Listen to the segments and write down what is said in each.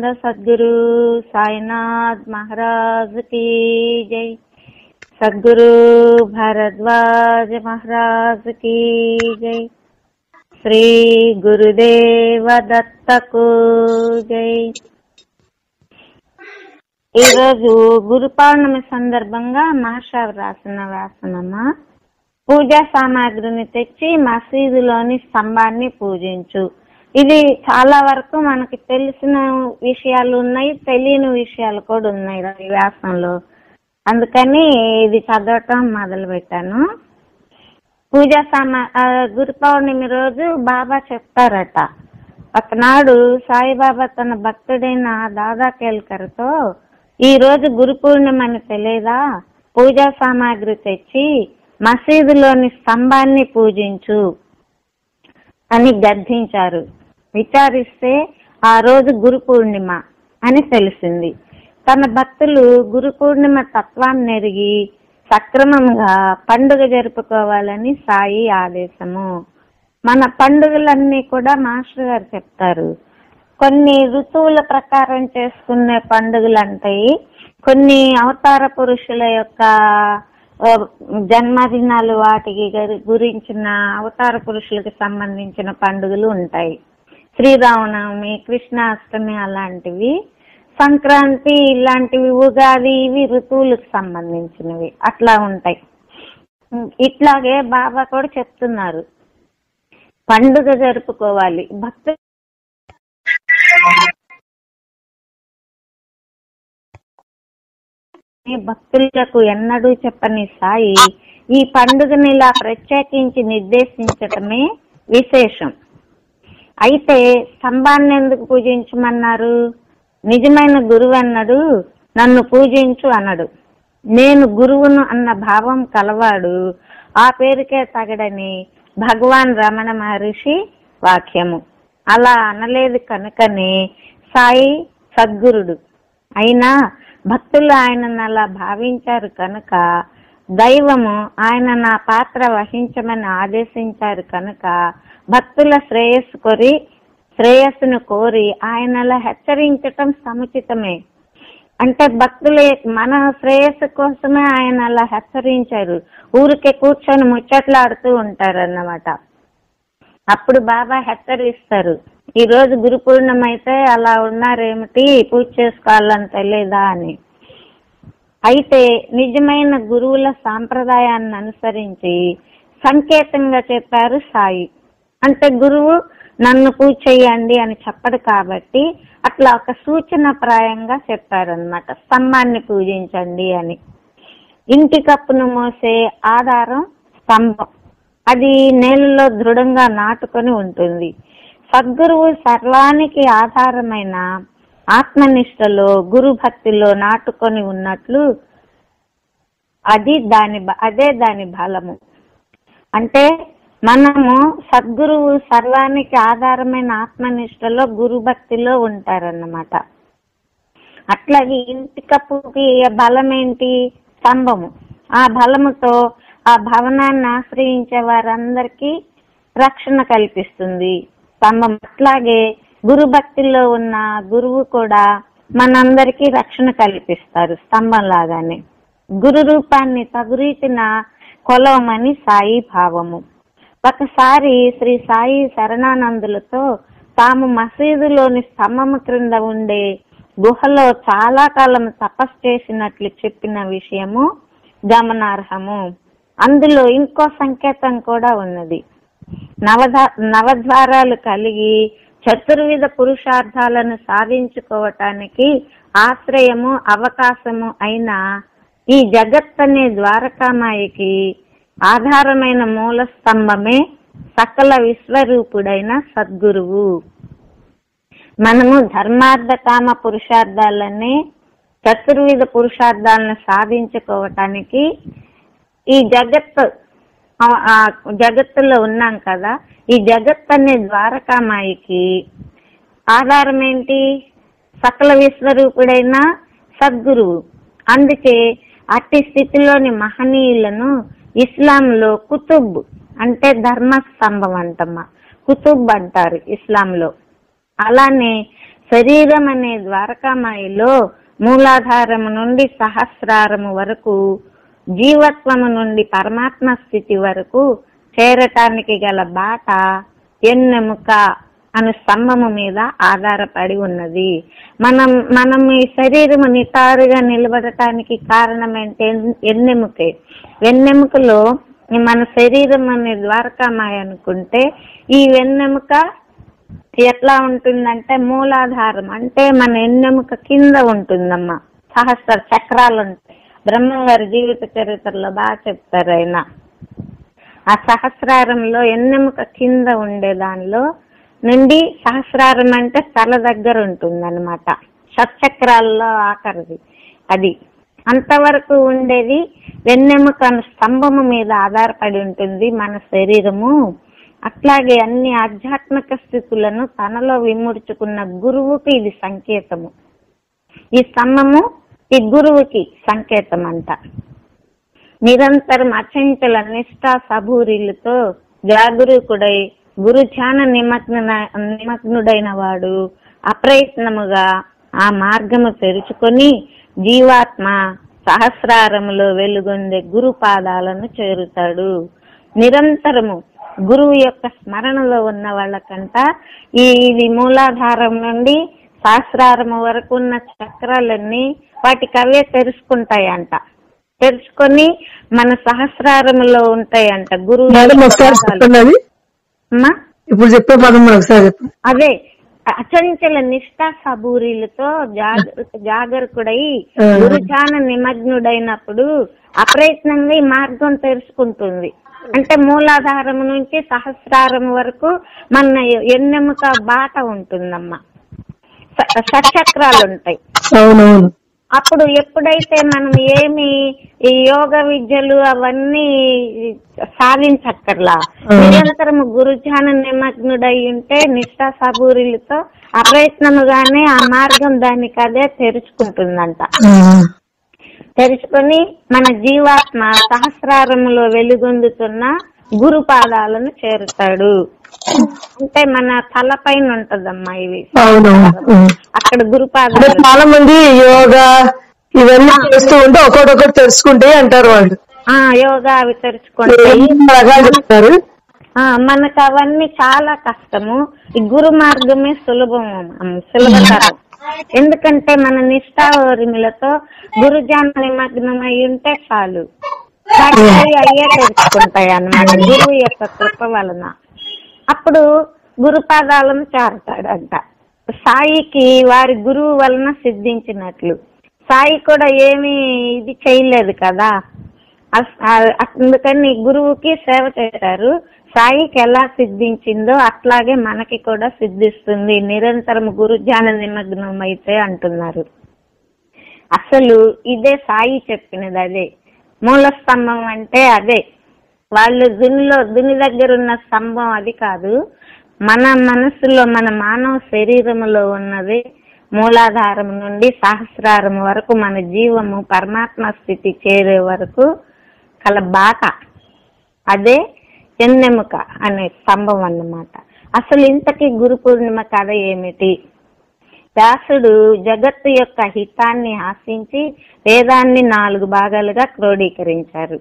సచ్చిదానంద సద్గురు సాయినాథ్ మహారాజ్ की जय సద్గురు భరద్వాజ మహారాజ్ की जय శ్రీ గురుదేవ దత్తకు జై ఈరోజు గురు పౌర్ణమి సందర్భంగా మహర్షి రాసిన వ్యాసనమా పూజా సామాగ్రిని తెచ్చి మసీదులోని స్తంభాన్ని పూజించు ఇది చాలా వరకు మనకి తెలిసిన విషయాలు ఉన్నాయి తెలియని విషయాలు కూడా ఉన్నాయి ఈ వ్యాసంలో అందుకని ఇది చదవటం మొదలు పెట్టాను పూజా సమా ఆ, గురు పౌర్ణమి రోజు బాబా చెప్తారట ఒకనాడు సాయిబాబా తన భక్తుడైన దాదా కేల్కర్తో ఈ రోజు గురు పూర్ణిమ అని తెలియదా పూజా సామాగ్రి తెచ్చి మసీదులోని స్తంభాన్ని పూజించు అని గద్దించారు విచారిస్తే ఆ రోజు గురు పూర్ణిమ అని తెలిసింది తన భక్తులు గురు పూర్ణిమ తత్వాన్ని ఎరిగి సక్రమంగా పండుగ జరుపుకోవాలని సాయి ఆదేశము మన పండుగలన్నీ కూడా మాస్టర్ గారు చెప్తారు కొన్ని ఋతువుల ప్రకారం చేసుకునే పండుగలు అంటాయి కొన్ని అవతార పురుషుల యొక్క ఆ, జన్మదినాలు వాటికి గరి- గురించిన అవతార పురుషులకు సంబంధించిన పండుగలు ఉంటాయి శ్రీరామనవమి కృష్ణాష్టమి అలాంటివి సంక్రాంతి ఇలాంటివి ఉగాది ఇవి ఋతువులకు సంబంధించినవి అట్లా ఉంటాయి ఉం, ఇట్లాగే బాబా కూడా చెప్తున్నారు పండుగ జరుపుకోవాలి భక్తు ఈ భక్తులకు ఎన్నడూ చెప్పని సాయి ఈ పండుగని ఇలా ప్రత్యేకించి నిర్దేశించటమే విశేషం అయితే స్తంభాన్ని ఎందుకు పూజించమన్నారు నిజమైన గురువు అన్నాడు నన్ను పూజించు అనడు నేను గురువును అన్న భావం కలవాడు ఆ పేరుకే తగడని భగవాన్ రమణ మహర్షి వాక్యము అలా అనలేదు కనుకనే సాయి సద్గురుడు అయినా భక్తులు ఆయనను అలా భావించారు కనుక దైవము ఆయన నా పాత్ర వహించమని ఆదేశించారు కనుక భక్తుల శ్రేయస్సు కోరి శ్రేయస్సును కోరి ఆయన అలా హెచ్చరించటం సముచితమే అంటే భక్తుల మన శ్రేయస్సు కోసమే ఆయన అలా హెచ్చరించారు ఊరికే కూర్చొని ముచ్చట్లాడుతూ ఉంటారు అన్నమాట అప్పుడు బాబా హెచ్చరిస్తారు ఈ రోజు గురు పూర్ణిమ అయితే అలా ఉన్నారేమిటి పూజ చేసుకోవాలని తెలియదా అని అయితే నిజమైన గురువుల సాంప్రదాయాన్ని అనుసరించి సంకేతంగా చెప్పారు సాయి అంటే గురువు నన్ను పూజ చెయ్యండి అని చెప్పడు కాబట్టి అట్లా ఒక సూచన ప్రాయంగా చెప్పారనమాట స్తంభాన్ని పూజించండి అని ఇంటి కప్పును మోసే ఆధారం స్తంభం అది నేలలో దృఢంగా నాటుకొని ఉంటుంది సద్గురువు సర్వానికి ఆధారమైన ఆత్మనిష్టలో గురు భక్తిలో నాటుకొని ఉన్నట్లు అది దాని బ- అదే దాని బలము అంటే మనము సద్గురువు సర్వానికి ఆధారమైన ఆత్మనిష్టలో గురు భక్తిలో ఉంటారన్నమాట అట్లాగే ఇంటి కప్పుకి బలం ఏంటి స్తంభము ఆ బలముతో ఆ భవనాన్ని ఆశ్రయించే వారందరికీ రక్షణ కల్పిస్తుంది స్తంభం అట్లాగే గురు భక్తిలో ఉన్న గురువు కూడా మనందరికీ రక్షణ కల్పిస్తారు స్తంభం లాగానే గురు రూపాన్ని తగురీతిన కొలవమని సాయి భావము ఒకసారి శ్రీ సాయి శరణానందులతో తాము మసీదులోని స్తంభము క్రింద ఉండే గుహలో చాలా కాలం తపస్సు చేసినట్లు చెప్పిన విషయము గమనార్హము అందులో ఇంకో సంకేతం కూడా ఉన్నది నవధ నవద్వారాలు కలిగి చతుర్విధ పురుషార్థాలను సాధించుకోవటానికి ఆశ్రయము అవకాశము అయిన ఈ జగత్ అనే ద్వారకామాయికి ఆధారమైన మూల స్తంభమే సకల విశ్వరూపుడైన సద్గురువు మనము ధర్మార్థ కామ పురుషార్థాలనే చతుర్విధ పురుషార్థాలను సాధించుకోవటానికి ఈ జగత్ ఆ- ఆ జగత్తులో ఉన్నాం కదా ఈ జగత్ అనే ద్వారకామాయికి ఆధారం ఏంటి సకల విశ్వరూపుడైన సద్గురువు అందుకే అట్టి స్థితిలోని మహనీయులను ఇస్లాంలో కుతుబ్ అంటే ధర్మ స్తంభం అంటమ్మా కుతుబ్ అంటారు ఇస్లాంలో అలానే శరీరం అనే ద్వారకామాయిలో మూలాధారము నుండి సహస్రారము వరకు జీవత్వము నుండి పరమాత్మ స్థితి వరకు చేరటానికి గల బాట ఎన్నెముక అను స్తంభము మీద ఆధారపడి ఉన్నది మనం మనం ఈ శరీరము నిటారుగా నిలబడటానికి కారణం ఏంటి ఎన్నెముకే వెన్నెముకలో మన శరీరం అనే ద్వారకామాయ అనుకుంటే ఈ వెన్నెముక ఎట్లా ఉంటుందంటే మూలాధారం అంటే మన ఎన్నెముక కింద ఉంటుందమ్మా సహస్ర చక్రాలు ఉంటాయి బ్రహ్మం గారి జీవిత చరిత్రలో బాగా చెప్తారు ఆయన ఆ సహస్రారంలో ఎన్నెముక కింద ఉండే దానిలో నుండి సహస్రారం అంటే తల దగ్గర ఉంటుంది అనమాట షట్చక్రాల్లో ఆఖరిది అది అంతవరకు ఉండేది వెన్నెముక అను స్తంభము మీద ఆధారపడి ఉంటుంది మన శరీరము అట్లాగే అన్ని ఆధ్యాత్మిక స్థితులను తనలో విముడ్చుకున్న గురువుకి ఇది సంకేతము ఈ స్తంభము ఈ గురువుకి సంకేతం అంట నిరంతరం అచంచల నిష్ఠ సభూరిలతో జాగరూకుడై గురు ధ్యాన నిమగ్న నిమగ్నుడైన వాడు అప్రయత్నముగా ఆ మార్గము తెరుచుకొని జీవాత్మ సహస్రారములో వెలుగొందే గురు పాదాలను చేరుతాడు నిరంతరము గురువు యొక్క స్మరణలో ఉన్న వాళ్ళకంట ఈ ఇది మూలాధారం నుండి సహస్రారము వరకు ఉన్న చక్రాలన్నీ వాటికి అవే తెరుచుకుంటాయంట తెరుచుకొని మన సహస్రారములో ఉంటాయంట గురువు మేడం యొక్క ఒకసారి పాదాలు. చెప్పండి అది అమ్మా ఇప్పుడు చెప్పే పదం మరి ఒకసారి చెప్పండి అదే అచంచల నిష్ఠా సబూరిలతో జాగ- జాగరకుడై ఆ. గురుజాన నిమగ్నుడైనప్పుడు అప్రయత్నంగా ఈ మార్గం తెరుచుకుంటుంది అంటే మూలాధారం నుంచి సహస్రారం వరకు మన ఎన్నెముక బాట ఉంటుందమ్మా స- షట్చక్రాలు ఉంటాయి అవునవును అప్పుడు ఎప్పుడైతే మనం ఏమి ఈ యోగ విద్యలు అవన్నీ సాధించక్కర్లా ఆ. నిరంతరము గురుధ్యాన నిమగ్నుడై ఉంటే నిష్ఠా సబూరిలతో అప్రయత్నముగానే ఆ మార్గం దానికి అదే తెరుచుకుంటుందంట ఆ, తెరుచుకొని మన జీవాత్మ సహస్రారములో వెలుగొందుతున్న గురు పాదాలను చేరుతాడు అంటే మన తల పైన ఉంటదమ్మా ఇవి అవునవును ఉం. అక్కడ గురు అంటే పాదాలు చాలా మంది యోగా ఇవన్నీ చేస్తూ ఉంటే ఒకటొకటి తెలుసుకుంటే అంటారు వాళ్ళు ఆ యోగా అవి తెరుచుకుంటాయి ఎన్ని రకాలు చెప్తారు ఆ, మనకు అవన్నీ చాలా కష్టము ఈ గురు మార్గమే సులభం అమ్మ, సులభతరం ఎందుకంటే మన నిష్ఠావరిములతో గురుజాన నిమగ్నం అయి ఉంటే చాలు వాటికి అవి అయ్యే తెలుసుకుంటాయి అన్నమాట గురువు యొక్క కృప వలన అప్పుడు గురుపాదాలను చేరతాడంట సాయికి వారి గురువు వలన సిద్ధించినట్లు సాయి కూడా ఏమీ ఇది చేయలేదు కదా అస్- ఆ- అందుకని గురువుకి సేవ చేశారు సాయికి ఎలా సిద్ధించిందో అట్లాగే మనకి కూడా సిద్ధిస్తుంది నిరంతరం గురు ధ్యాన నిమగ్నం అయితే అంటున్నారు అసలు ఇదే సాయి చెప్పినది అదే మూల స్తంభం అంటే అదే వాళ్ళు దునిలో దుని దగ్గర ఉన్న స్తంభం అది కాదు మన మనసులో మన మానవ శరీరములో ఉన్నది మూలాధారం నుండి సహస్రారం వరకు మన జీవము పరమాత్మ స్థితి చేరే వరకు కల బాట అదే ఎన్నెముక అనే స్తంభం అన్నమాట అసలు ఇంతకీ గురు పూర్ణిమ కథ ఏమిటి వ్యాసుడు జగత్తు యొక్క హితాన్ని ఆశించి వేదాన్ని నాలుగు భాగాలుగా క్రోడీకరించారు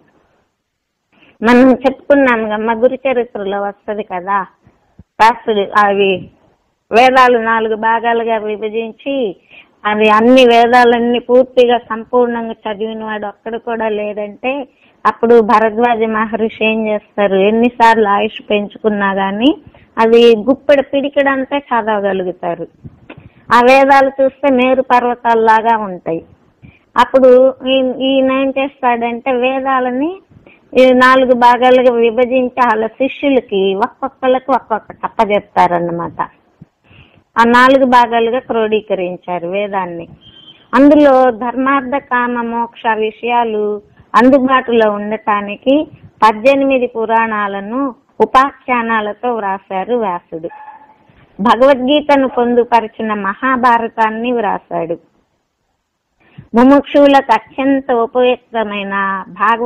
మనం చెప్పుకున్నాం మా గురు చరిత్రలో వస్తది కదా వ్యాసుడు అవి వేదాలు నాలుగు భాగాలుగా విభజించి అవి అన్ని వేదాలన్నీ పూర్తిగా సంపూర్ణంగా చదివిన వాడు ఒక్కడు కూడా లేదంటే అప్పుడు భరద్వాజ మహర్షి ఏం చేస్తారు ఎన్నిసార్లు ఆయుష్ పెంచుకున్నా గానీ అది గుప్పెడు పిడికిడంతే చదవగలుగుతారు ఆ వేదాలు చూస్తే మేరు పర్వతాల్లాగా ఉంటాయి అప్పుడు ఈ- ఈయన ఏం చేస్తాడంటే వేదాలని ఈ నాలుగు భాగాలుగా విభజించి వాళ్ళ శిష్యులకి ఒక్కొక్కరికి ఒక్కొక్క కప్ప చెప్తారన్నమాట ఆ నాలుగు భాగాలుగా క్రోడీకరించారు వేదాన్ని అందులో ధర్మార్థ కామ మోక్ష విషయాలు అందుబాటులో ఉండటానికి పద్దెనిమిది పురాణాలను ఉపాఖ్యానాలతో వ్రాశారు వ్యాసుడు భగవద్గీతను పొందుపరిచిన మహాభారతాన్ని వ్రాశాడు ముముక్షువులకు అత్యంత ఉపయుక్తమైన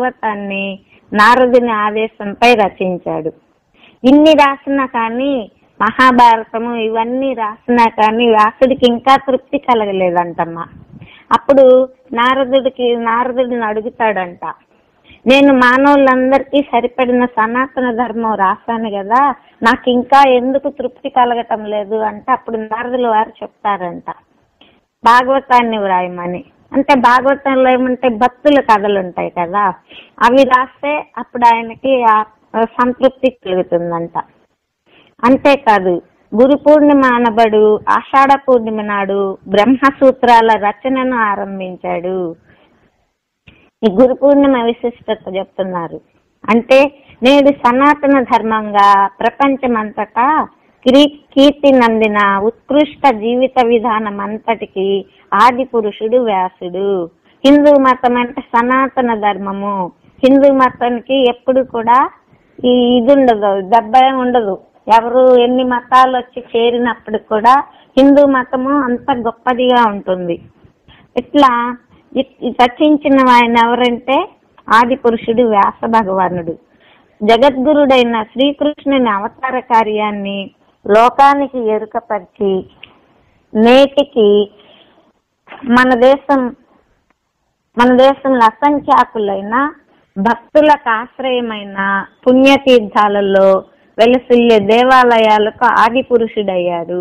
భాగవతాన్ని నారదుని ఆదేశంపై రచించాడు ఇన్ని రాసినా కానీ మహాభారతము ఇవన్నీ రాసినా కానీ వ్యాసుడికి ఇంకా తృప్తి కలగలేదంటమ్మా అప్పుడు నారదుడికి నారదుడిని అడుగుతాడంట నేను మానవులందరికీ సరిపడిన సనాతన ధర్మం రాశాను కదా నాకు ఇంకా ఎందుకు తృప్తి కలగటం లేదు అంటే అప్పుడు నారదుల వారు చెప్తారంట భాగవతాన్ని వ్రాయమని అంటే భాగవతంలో ఏమంటే భక్తుల కథలు ఉంటాయి కదా అవి రాస్తే అప్పుడు ఆయనకి ఆ సంతృప్తి కలుగుతుందంట అంతేకాదు గురు పూర్ణిమ అనబడు ఆషాఢ పూర్ణిమ నాడు బ్రహ్మసూత్రాల రచనను ఆరంభించాడు ఈ గురు పూర్ణిమ విశిష్టత చెప్తున్నారు అంటే నేడు సనాతన ధర్మంగా ప్రపంచమంతటా కిరీ- కీర్తి నందిన ఉత్కృష్ట జీవిత విధానం అంతటికి ఆది పురుషుడు వ్యాసుడు హిందూ మతం అంటే సనాతన ధర్మము హిందూ మతానికి ఎప్పుడు కూడా ఈ ఇది ఉండదు దెబ్బ ఏం ఉండదు ఎవరు ఎన్ని మతాలు వచ్చి చేరినప్పుడు కూడా హిందూ మతము అంత గొప్పదిగా ఉంటుంది ఇట్లా ఇ- ఈ రచించిన ఆయన ఎవరంటే ఆది పురుషుడు వ్యాస భగవానుడు జగద్గురుడైన శ్రీకృష్ణుని అవతార కార్యాన్ని లోకానికి ఎరుకపరిచి నేటికి మన దేశం మన దేశంలో అసంఖ్యాకులైన భక్తులకు ఆశ్రయమైన పుణ్యతీర్థాలలో వెలసిల్లే దేవాలయాలకు ఆది పురుషుడయ్యాడు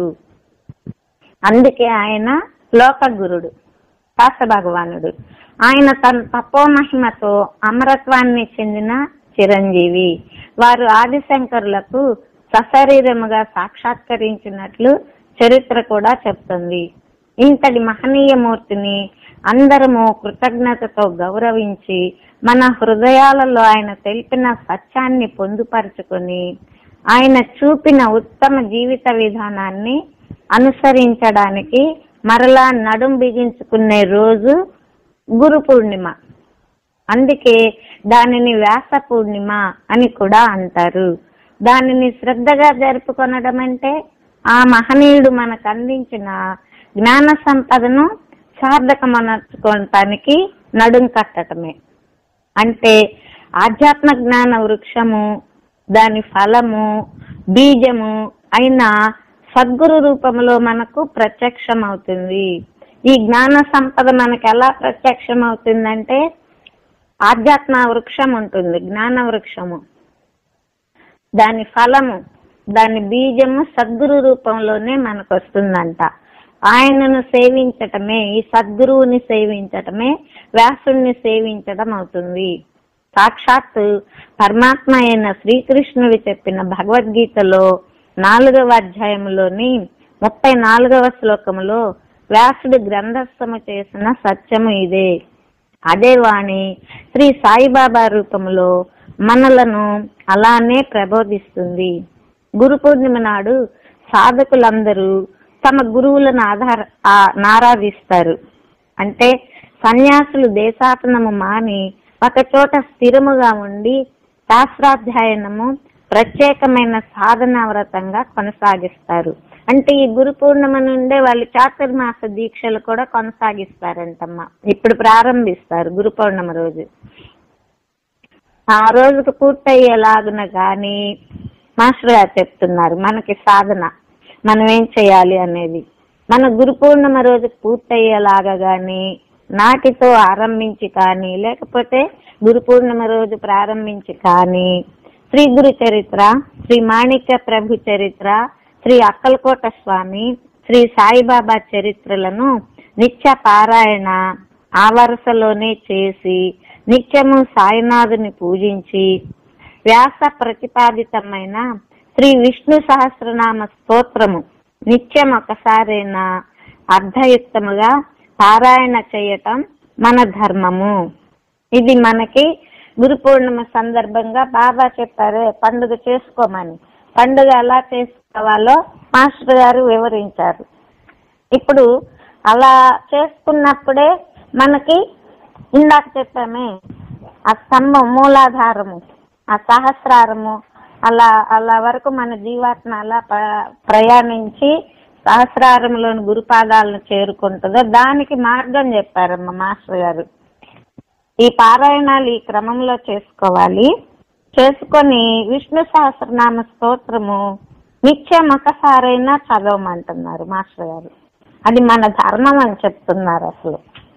అందుకే ఆయన లోకగురుడు వ్యాస భగవానుడు ఆయన తన తపోమహిమతో అమరత్వాన్ని చెందిన చిరంజీవి వారు ఆదిశంకరులకు సశరీరముగా సాక్షాత్కరించినట్లు చరిత్ర కూడా చెప్తుంది ఇంతటి మహనీయ మూర్తిని అందరము కృతజ్ఞతతో గౌరవించి మన హృదయాలలో ఆయన తెలిపిన సత్యాన్ని పొందుపరుచుకొని ఆయన చూపిన ఉత్తమ జీవిత విధానాన్ని అనుసరించడానికి మరలా నడుం బిగించుకునే రోజు గురు పూర్ణిమ అందుకే దానిని వ్యాస పూర్ణిమ అని కూడా అంటారు దానిని శ్రద్ధగా జరుపుకొనడం అంటే ఆ మహనీయుడు మనకు అందించిన జ్ఞాన సంపదను సార్థకమనర్చుకోవటానికి నడుం కట్టడమే అంటే ఆధ్యాత్మ జ్ఞాన వృక్షము దాని ఫలము బీజము అయిన సద్గురు రూపంలో మనకు ప్రత్యక్షం అవుతుంది ఈ జ్ఞాన సంపద మనకు ఎలా ప్రత్యక్షం అవుతుందంటే ఆధ్యాత్మ వృక్షం ఉంటుంది జ్ఞాన వృక్షము దాని ఫలము దాని బీజము సద్గురు రూపంలోనే మనకు వస్తుందంట ఆయనను సేవించటమే ఈ సద్గురువుని సేవించటమే వ్యాసుణ్ణి సేవించడం అవుతుంది సాక్షాత్ పరమాత్మ అయిన శ్రీకృష్ణుడు చెప్పిన భగవద్గీతలో నాలుగవ అధ్యాయంలోని ముప్పై నాలుగవ శ్లోకములో వ్యాసుడు గ్రంథస్థము చేసిన సత్యము ఇదే అదే వాణి శ్రీ సాయిబాబా రూపంలో మనలను అలానే ప్రబోధిస్తుంది గురు పూర్ణిమ నాడు సాధకులందరూ తమ గురువులను ఆధార ఆ- ఆరాధిస్తారు అంటే సన్యాసులు దేశాటనము మాని ఒక చోట స్థిరముగా ఉండి శాస్త్రాధ్యయనము ప్రత్యేకమైన సాధన వ్రతంగా కొనసాగిస్తారు అంటే ఈ గురు పూర్ణిమ నుండే వాళ్ళు చాతుర్మాస దీక్షలు కూడా కొనసాగిస్తారంటమ్మా ఇప్పుడు ప్రారంభిస్తారు గురు పౌర్ణమి రోజు ఆ రోజుకు పూర్తయ్యేలాగున గాని మాస్టర్ గారు చెప్తున్నారు మనకి సాధన మనం ఏం చేయాలి అనేది మన గురు పూర్ణిమ రోజు పూర్తయ్యేలాగా గాని నాటితో ఆరంభించి కానీ లేకపోతే గురు పూర్ణిమ రోజు ప్రారంభించి కానీ శ్రీ గురు చరిత్ర శ్రీ మాణిక్య ప్రభు చరిత్ర శ్రీ అక్కలకోట స్వామి శ్రీ సాయిబాబా చరిత్రలను నిత్య పారాయణ ఆ వరుసలోనే చేసి నిత్యము సాయినాథుని పూజించి వ్యాస ప్రతిపాదితమైన శ్రీ విష్ణు సహస్రనామ స్తోత్రము నిత్యం ఒకసారైనా అర్ధయుక్తముగా పారాయణ చేయటం మన ధర్మము ఇది మనకి గురు పూర్ణిమ సందర్భంగా బాబా చెప్పారు పండుగ చేసుకోమని పండుగ ఎలా చేసుకోవాలో మాస్టర్ గారు వివరించారు ఇప్పుడు అలా చేసుకున్నప్పుడే మనకి ఇందాక చెప్పామే ఆ స్తంభం మూలాధారము ఆ సహస్రారము అలా అలా వరకు మన జీవాత్మ అలా ప్ర- ప్రయాణించి సహస్రారంలోని గురుపాదాలను చేరుకుంటుందో దానికి మార్గం చెప్పారమ్మ మాస్టర్ గారు ఈ పారాయణాలు ఈ క్రమంలో చేసుకోవాలి చేసుకొని విష్ణు సహస్రనామ స్తోత్రము నిత్యం ఒకసారైనా చదవమంటున్నారు మాస్టర్ గారు అది మన ధర్మం అని చెప్తున్నారు అసలు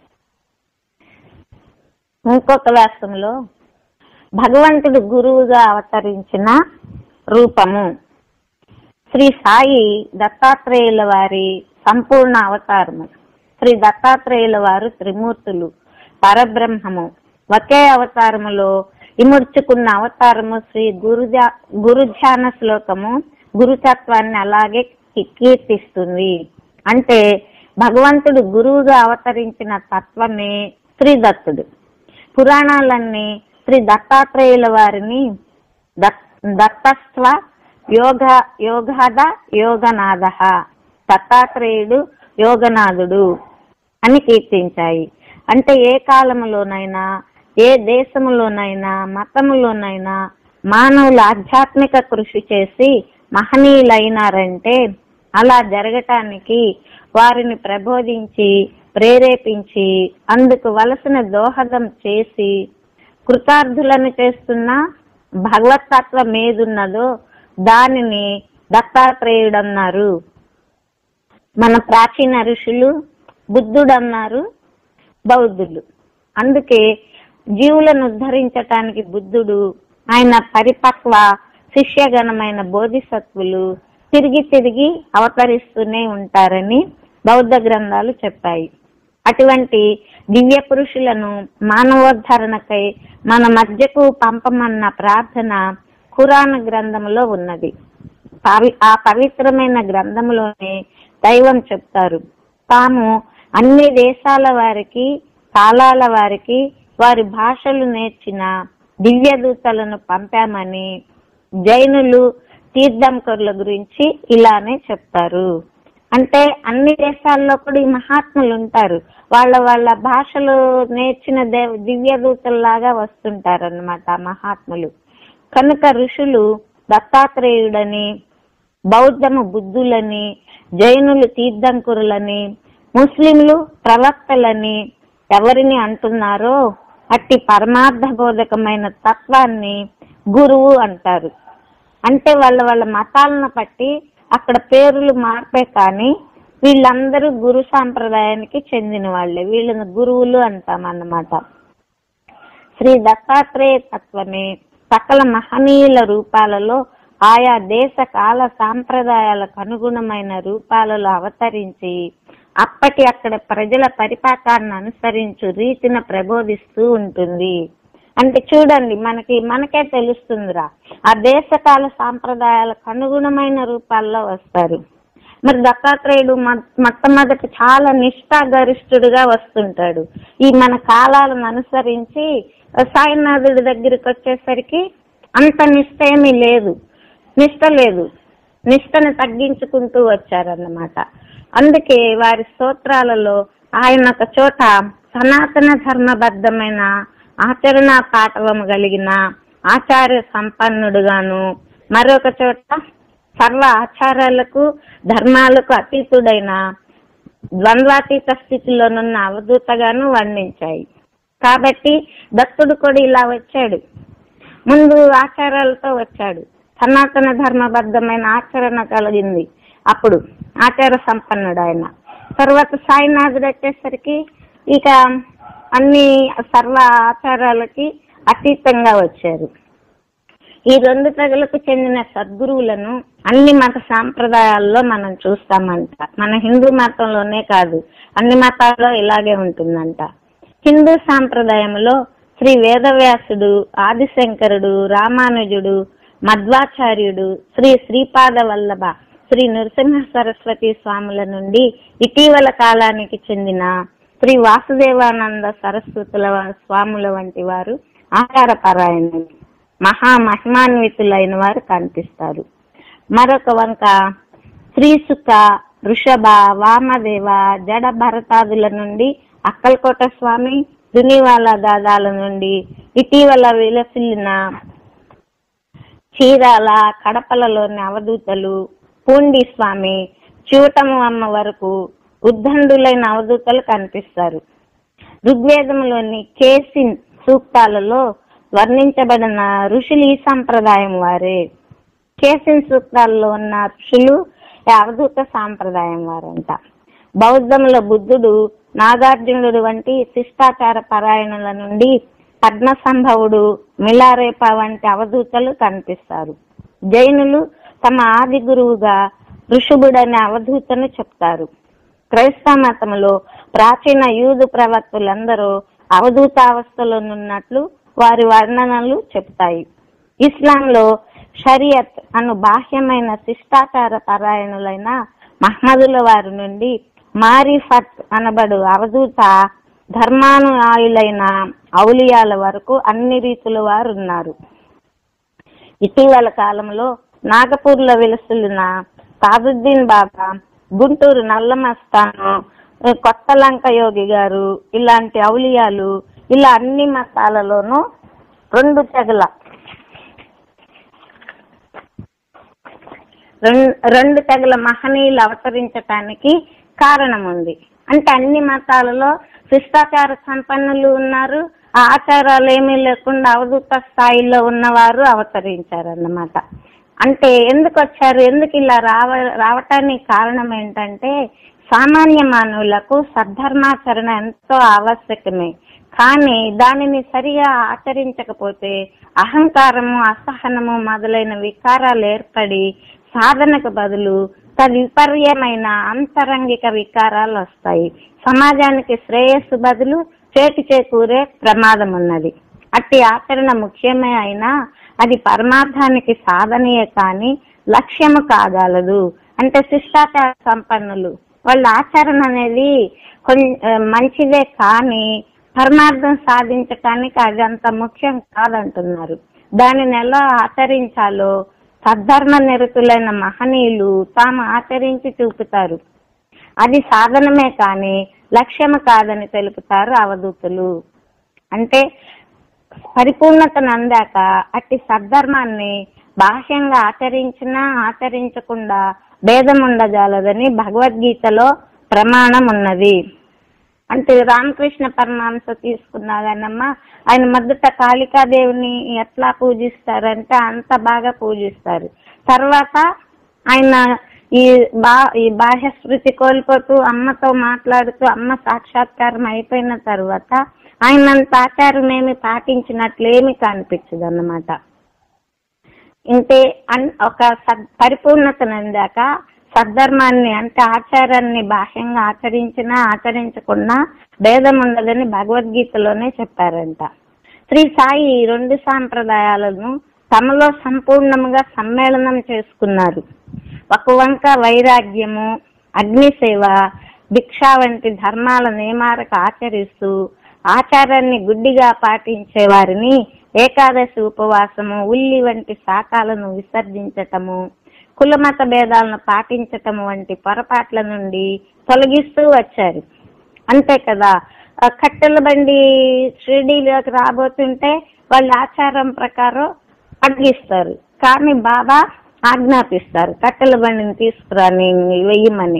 ఇంకొక వ్యాసంలో భగవంతుడు గురువుగా అవతరించిన రూపము శ్రీ సాయి దత్తాత్రేయుల వారి సంపూర్ణ అవతారము శ్రీ దత్తాత్రేయుల వారు త్రిమూర్తులు పరబ్రహ్మము ఒకే అవతారములో ఇముడ్చుకున్న అవతారము శ్రీ గురుజా గురుధ్యాన శ్లోకము గురుతత్వాన్ని అలాగే కీ- కీర్తిస్తుంది అంటే భగవంతుడు గురువుగా అవతరించిన తత్వమే శ్రీ దత్తుడు పురాణాలన్నీ శ్రీ దత్తాత్రేయుల వారిని దత్- దత్తస్వ యోగ యోగాద యోగనాథ దత్తాత్రేయుడు యోగనాథుడు అని కీర్తించాయి అంటే ఏ కాలములోనైనా ఏ దేశములోనైనా మతములోనైనా మానవులు ఆధ్యాత్మిక కృషి చేసి మహనీయులైనారంటే అలా జరగటానికి వారిని ప్రబోధించి ప్రేరేపించి అందుకు వలసిన దోహదం చేసి కృతార్థులను చేస్తున్న భగవతత్వం ఏదున్నదో దానిని దత్తాత్రేయుడన్నారు మన ప్రాచీన ఋషులు బుద్ధుడు అన్నారు బౌద్ధులు అందుకే జీవులను ఉద్ధరించటానికి బుద్ధుడు ఆయన పరిపక్వ శిష్యగణమైన బోధిసత్వులు తిరిగి తిరిగి అవతరిస్తూనే ఉంటారని బౌద్ధ గ్రంథాలు చెప్పాయి అటువంటి దివ్య పురుషులను మానవోద్ధరణకై మన మధ్యకు పంపమన్న ప్రార్థన ఖురాన్ గ్రంథములో ఉన్నది పవి- ఆ పవిత్రమైన గ్రంథములోనే దైవం చెప్తారు తాము అన్ని దేశాల వారికి కాలాల వారికి వారి భాషలు నేర్చిన దివ్య దూతలను పంపామని జైనులు తీర్థంకరుల గురించి ఇలానే చెప్తారు అంటే అన్ని దేశాల్లో కూడా ఈ మహాత్ములు ఉంటారు వాళ్ళ వాళ్ళ భాషలు నేర్చిన దేవ దివ్య దూతల్లాగా వస్తుంటారు అనమాట మహాత్ములు కనుక ఋషులు దత్తాత్రేయుడని బౌద్ధము బుద్ధులని జైనులు తీర్థంకురులని ముస్లింలు ప్రవక్తలని ఎవరిని అంటున్నారో అట్టి పరమార్థ బోధకమైన తత్వాన్ని గురువు అంటారు అంటే వాళ్ళ వాళ్ళ మతాలను బట్టి అక్కడ పేర్లు మార్పే కానీ వీళ్ళందరూ గురు సాంప్రదాయానికి చెందిన వాళ్ళే వీళ్ళని గురువులు అంటాం అన్నమాట శ్రీ దత్తాత్రేయ తత్వమే సకల మహనీయుల రూపాలలో ఆయా దేశ కాల సాంప్రదాయాలకు అనుగుణమైన రూపాలలో అవతరించి అప్పటి అక్కడ ప్రజల పరిపాకాన్ని అనుసరించు రీతిన ప్రబోధిస్తూ ఉంటుంది అంటే చూడండి మనకి మనకే తెలుస్తుందిరా ఆ దేశకాల సాంప్రదాయాలకు అనుగుణమైన రూపాల్లో వస్తారు మరి దత్తాత్రేయుడు మొ- మొట్టమొదటి చాలా నిష్ఠాగరిష్ఠుడుగా వస్తుంటాడు ఈ మన కాలాలను అనుసరించి సాయినాథుడి దగ్గరికి వచ్చేసరికి అంత నిష్ట ఏమీ లేదు నిష్ట లేదు నిష్టను తగ్గించుకుంటూ వచ్చారన్నమాట అందుకే వారి స్తోత్రాలలో ఆయన ఒక చోట సనాతన ధర్మబద్ధమైన ఆచరణ పాఠవము కలిగిన ఆచార్య సంపన్నుడుగాను మరొక చోట సర్వ ఆచారాలకు ధర్మాలకు అతీతుడైన ద్వంద్వాతీత స్థితిలోనున్న అవధూతగాను వర్ణించాయి కాబట్టి దత్తుడు కూడా ఇలా వచ్చాడు ముందు ఆచారాలతో వచ్చాడు సనాతన ధర్మబద్ధమైన ఆచరణ కలిగింది అప్పుడు ఆచార సంపన్నుడు ఆయన తర్వాత సాయినాథుడు వచ్చేసరికి ఇక అన్ని సర్వ ఆచారాలకి అతీతంగా వచ్చారు ఈ రెండు తెగలకు చెందిన సద్గురువులను అన్ని మత సాంప్రదాయాల్లో మనం చూస్తామంట మన హిందూ మతంలోనే కాదు అన్ని మతాల్లో ఇలాగే ఉంటుందంట హిందూ సాంప్రదాయంలో శ్రీ వేదవ్యాసుడు ఆదిశంకరుడు రామానుజుడు మధ్వాచార్యుడు శ్రీ శ్రీపాద వల్లభ శ్రీ నృసింహ సరస్వతి స్వాముల నుండి ఇటీవల కాలానికి చెందిన శ్రీ వాసుదేవానంద సరస్వతుల వా- స్వాముల వంటి వారు ఆచారపరాయణులు మహామహిమాన్వితులైన వారు కనిపిస్తారు మరొక వంక శ్రీసుక వృషభ వామదేవ జడ భరతాదుల నుండి అక్కల్కోట స్వామి దునివాల దాదాల నుండి ఇటీవల విలసిల్లిన చీరాల కడపలలోని అవధూతలు పూండి స్వామి చూటము అమ్మ వరకు ఉద్దండులైన అవధూతలు కనిపిస్తారు ఋగ్వేదంలోని కేసిన్ సూక్తాలలో వర్ణించబడిన ఋషులు ఈ సంప్రదాయం వారే కేసిన్ సూత్రాల్లో ఉన్న ఋషులు ఈ అవధూత సాంప్రదాయం వారంట బౌద్ధంలో బుద్ధుడు నాగార్జునుడు వంటి శిష్టాచార పరాయణుల నుండి పద్మ సంభవుడు మిలారేప వంటి అవధూతలు కనిపిస్తారు జైనులు తమ ఆది గురువుగా ఋషుభుడనే అవధూతను చెప్తారు క్రైస్తవ మతంలో ప్రాచీన యూదు ప్రవక్తులందరూ అవధూతావస్థలోనున్నట్లు వారి వర్ణనలు చెప్తాయి ఇస్లాంలో షరియత్ అను బాహ్యమైన శిష్టాచార పరాయణులైన మహమ్మదుల వారి నుండి మారిఫత్ అనబడు అవధూత ధర్మానుయాయులైన ఔలియాల వరకు అన్ని రీతుల వారు ఉన్నారు ఇటీవల కాలంలో నాగపూర్లో వెలుస్తున్న సాదుద్దీన్ బాబా గుంటూరు నల్లమస్తాను కొత్త లంక యోగి గారు ఇలాంటి ఔలియాలు ఇలా అన్ని మతాలలోనూ రెండు తెగల రెం- రెండు తెగల మహనీయులు అవతరించటానికి కారణం ఉంది అంటే అన్ని మతాలలో శిష్టాచార సంపన్నులు ఉన్నారు ఆ ఆచారాలు ఏమీ లేకుండా అవధూత స్థాయిలో ఉన్నవారు అవతరించారన్నమాట అంటే ఎందుకు వచ్చారు ఎందుకు ఇలా రావ రావటానికి కారణం ఏంటంటే సామాన్య మానవులకు సద్ధర్మాచరణ ఎంతో ఆవశ్యకమే కానీ దానిని సరిగా ఆచరించకపోతే అహంకారము అసహనము మొదలైన వికారాలు ఏర్పడి సాధనకు బదులు తద్విపర్యమైన అంతరంగిక వికారాలు వస్తాయి సమాజానికి శ్రేయస్సు బదులు చేటు చేకూరే ప్రమాదం ఉన్నది అట్టి ఆచరణ ముఖ్యమే అయినా అది పరమార్థానికి సాధనయే కాని లక్ష్యము కాగలదు అంటే శిష్టాచార సంపన్నులు వాళ్ళ ఆచరణ అనేది కొంచెం మంచిదే కానీ పరమార్థం సాధించటానికి అది అంత ముఖ్యం కాదంటున్నారు దానిని ఎలా ఆచరించాలో సద్ధర్మ నిరతులైన మహనీయులు తాము ఆచరించి చూపుతారు అది సాధనమే కాని లక్ష్యము కాదని తెలుపుతారు అవధూతులు అంటే పరిపూర్ణతను అందాక అట్టి సద్ధర్మాన్ని బాహ్యంగా ఆచరించినా ఆచరించకుండా భేదం ఉండజాలదని భగవద్గీతలో ప్రమాణం ఉన్నది అంటే రామకృష్ణ పరమహంస తీసుకున్నాగానమ్మా ఆయన మొదట కాళికాదేవిని ఎట్లా పూజిస్తారంటే అంత బాగా పూజిస్తారు తర్వాత ఆయన ఈ బా ఈ బాహ్య స్మృతి కోల్పోతూ అమ్మతో మాట్లాడుతూ అమ్మ సాక్షాత్కారం అయిపోయిన తర్వాత ఆయనంత ఆచారం ఏమి పాటించినట్లేమి కనిపించదు అన్నమాట అంటే అన్ ఒక సద్ పరిపూర్ణతను అందాక సద్ధర్మాన్ని అంటే ఆచారాన్ని బాహ్యంగా ఆచరించినా ఆచరించకుండా భేదం ఉండదని భగవద్గీతలోనే చెప్పారంట శ్రీ సాయి ఈ రెండు సాంప్రదాయాలను తమలో సంపూర్ణంగా సమ్మేళనం చేసుకున్నారు ఒక వంక వైరాగ్యము అగ్నిసేవ భిక్ష వంటి ధర్మాల నియమాలకు ఆచరిస్తూ ఆచారాన్ని గుడ్డిగా పాటించే వారిని ఏకాదశి ఉపవాసము ఉల్లి వంటి శాఖాలను విసర్జించటము కులమత భేదాలను పాటించటం వంటి పొరపాట్ల నుండి తొలగిస్తూ వచ్చారు అంతే కదా ఆ కట్టెల బండి షిరిడీలోకి రాబోతుంటే వాళ్ళ ఆచారం ప్రకారం అడ్గిస్తారు కానీ బాబా ఆజ్ఞాపిస్తారు కట్టెల బండిని తీసుకురాని వెయ్యమని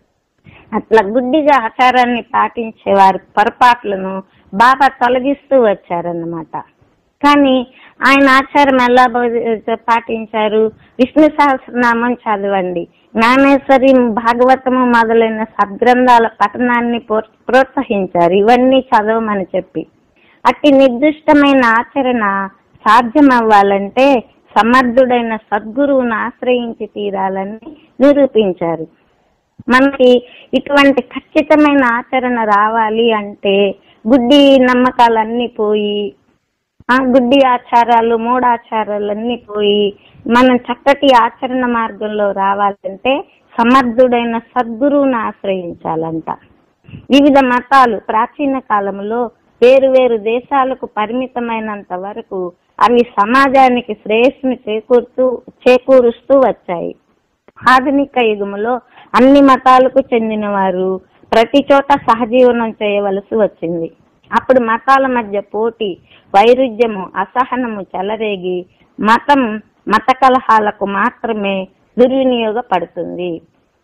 అట్లా గుడ్డిగా ఆచారాన్ని పాటించే వారి పొరపాట్లను బాబా తొలగిస్తూ వచ్చారన్నమాట కానీ ఆయన ఆచారం ఎలా బోధి- పాటించారు విష్ణు సహస్రనామం చదవండి జ్ఞానేశ్వరి భాగవతము మొదలైన సద్గ్రంథాల పఠనాన్ని ప్రోత్- ప్రోత్సహించారు ఇవన్నీ చదవమని చెప్పి అట్టి నిర్దిష్టమైన ఆచరణ సాధ్యమవ్వాలంటే సమర్థుడైన సద్గురువును ఆశ్రయించి తీరాలని నిరూపించారు మనకి ఇటువంటి ఖచ్చితమైన ఆచరణ రావాలి అంటే గుడ్డి నమ్మకాలన్నీ పోయి ఆ గుడ్డి ఆచారాలు మూఢాచారాలన్నీ పోయి మనం చక్కటి ఆచరణ మార్గంలో రావాలంటే సమర్థుడైన సద్గురువును ఆశ్రయించాలంట వివిధ మతాలు ప్రాచీన కాలంలో వేరు వేరు దేశాలకు పరిమితమైనంత వరకు అవి సమాజానికి శ్రేయస్సును చేకూరుతూ చేకూరుస్తూ వచ్చాయి ఆధునిక యుగములో అన్ని మతాలకు చెందిన వారు ప్రతి చోట సహజీవనం చేయవలసి వచ్చింది అప్పుడు మతాల మధ్య పోటీ వైరుధ్యము అసహనము చెలరేగి మతం మత కలహాలకు మాత్రమే దుర్వినియోగపడుతుంది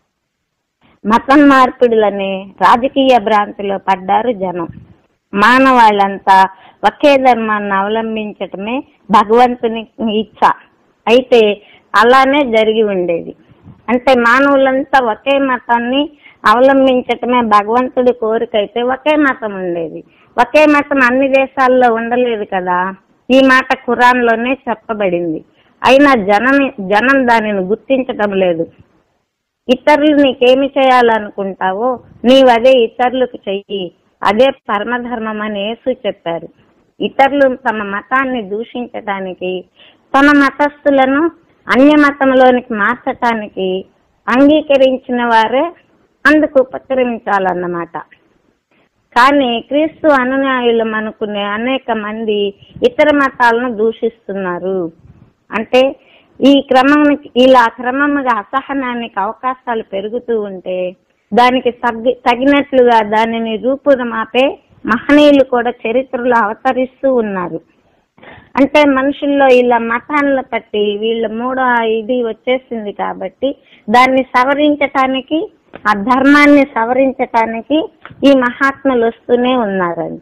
మతం మార్పిడులనే రాజకీయ భ్రాంతిలో పడ్డారు జనం మానవాళ్ళంతా ఒకే ధర్మాన్ని అవలంబించటమే భగవంతుని ఇచ్చ అయితే అలానే జరిగి ఉండేది అంటే మానవులంతా ఒకే మతాన్ని అవలంబించటమే భగవంతుడి కోరిక అయితే ఒకే మతం ఉండేది ఒకే మతం అన్ని దేశాల్లో ఉండలేదు కదా ఈ మాట ఖురాన్లోనే చెప్పబడింది అయినా జనం జనం దానిని గుర్తించటం లేదు ఇతరులు నీకేమి చేయాలనుకుంటావో నీవు అదే ఇతరులకు చెయ్యి అదే పరమధర్మం అని యేసు చెప్పారు ఇతరులు తమ మతాన్ని దూషించటానికి తమ మతస్థులను అన్య మతంలోనికి మార్చటానికి అంగీకరించిన వారే అందుకు ఉపక్రమించాలన్నమాట కానీ క్రీస్తు అనుయాయులం అనుకునే అనేక మంది ఇతర మతాలను దూషిస్తున్నారు అంటే ఈ క్రమం ఇలా క్రమముగా అసహనానికి అవకాశాలు పెరుగుతూ ఉంటే దానికి తగ్గి తగినట్లుగా దానిని రూపుమాపే మహనీయులు కూడా చరిత్రలో అవతరిస్తూ ఉన్నారు అంటే మనుషుల్లో ఇలా మతాలను బట్టి వీళ్ళ మూడో ఇది వచ్చేసింది కాబట్టి దాన్ని సవరించటానికి ఆ ధర్మాన్ని సవరించటానికి ఈ మహాత్ములు వస్తూనే ఉన్నారంట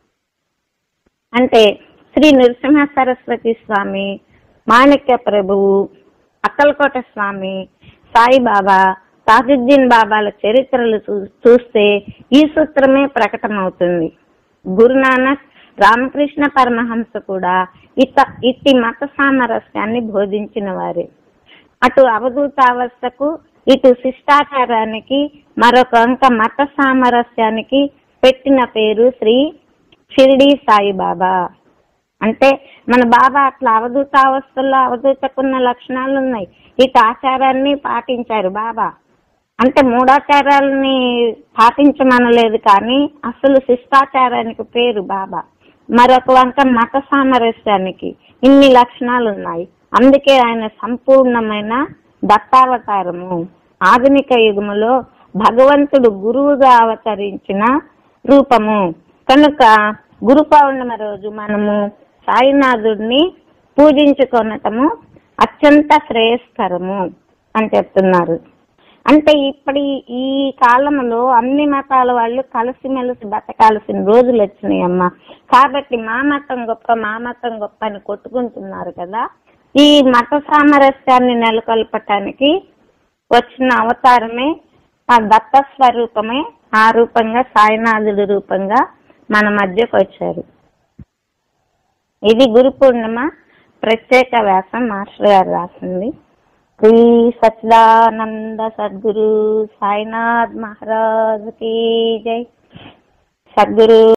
అంటే శ్రీ నృసింహ సరస్వతి స్వామి మాణిక్య ప్రభువు అక్కలకోట స్వామి సాయిబాబా తాజుద్దీన్ బాబాల చరిత్రలు చూ- చూస్తే ఈ సూత్రమే ప్రకటమవుతుంది గురునానక్ రామకృష్ణ పరమహంస కూడా ఇత ఇట్టి మత సామరస్యాన్ని బోధించిన వారే అటు అవధూతావస్థకు ఇటు శిష్టాచారానికి మరొక అంక మత సామరస్యానికి పెట్టిన పేరు శ్రీ షిరిడి సాయిబాబా అంటే మన బాబా అట్లా అవధూతావస్థల్లో అవధూతకున్న లక్షణాలు ఉన్నాయి ఇటు ఆచారాన్ని పాటించారు బాబా అంటే మూడాచారాలని పాటించమనలేదు కానీ అసలు శిష్టాచారానికి పేరు బాబా మరొక వంక మత సామరస్యానికి ఇన్ని లక్షణాలు ఉన్నాయి అందుకే ఆయన సంపూర్ణమైన దత్తావతారము ఆధునిక యుగములో భగవంతుడు గురువుగా అవతరించిన రూపము కనుక గురు పౌర్ణమి రోజు మనము సాయినాథుడిని పూజించుకొనటము అత్యంత శ్రేయస్కరము అని చెప్తున్నారు అంటే ఇప్పటి ఈ కాలంలో అన్ని మతాల వాళ్ళు కలిసిమెలిసి బతకాల్సిన రోజులు వచ్చినాయి అమ్మ కాబట్టి మా మతం గొప్ప మా మతం గొప్ప అని కొట్టుకుంటున్నారు కదా ఈ మత సామరస్యాన్ని నెలకొల్పటానికి వచ్చిన అవతారమే ఆ దత్త స్వరూపమే ఆ రూపంగా సాయినాథుడి రూపంగా మన మధ్యకు వచ్చారు ఇది గురు పూర్ణిమ ప్రత్యేక వ్యాసం మాస్టర్ గారు రాసింది శ్రీ సచ్చిదానంద సద్గురు సాయినాథ్ మహారాజ్ కీ జై సద్గురు